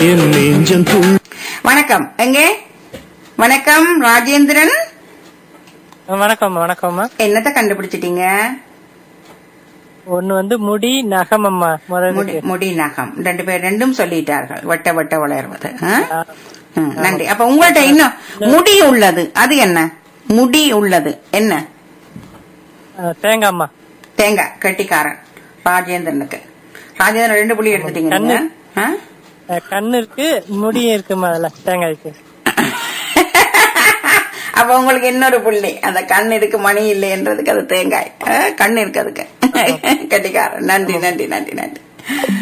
என் நெஞ்சம் துள் வணக்கம் எங்கே வணக்கம் ராஜேந்திரன் வணக்கம் வணக்கம்மா என்னத்த கண்டுபிடிச்சிட்டீங்க ஒண்ணு வந்து முடி நகமம்மா முடி முதல் முடி நகம் ரெண்டு பேர் ரெண்டும் சொல்லிட்டார்கள் வட்ட வட்ட வளர்வது ஆ? ம், நன்றி அப்ப உங்கள்ட்ட இன்னும் முடி உள்ளது அது என்ன முடி உள்ளது என்ன தேங்காய்மா தேங்காய் கட்டிக்காரன் ராஜேந்திரனுக்கு ராஜேந்திரன் ரெண்டு புள்ளி எடுத்துட்டீங்க நீங்க. ஆ? அஹ் கண்ணு இருக்கு முடியும் இருக்குமா அதுல தேங்காய்க்கு அப்ப உங்களுக்கு இன்னொரு புள்ளி அந்த கண் இருக்கு மணி இல்லைன்றதுக்கு அது தேங்காய் ஆ, கண் இருக்கு அதுக்கு கட்டிக்காரன் நன்றி நன்றி நன்றி நன்றி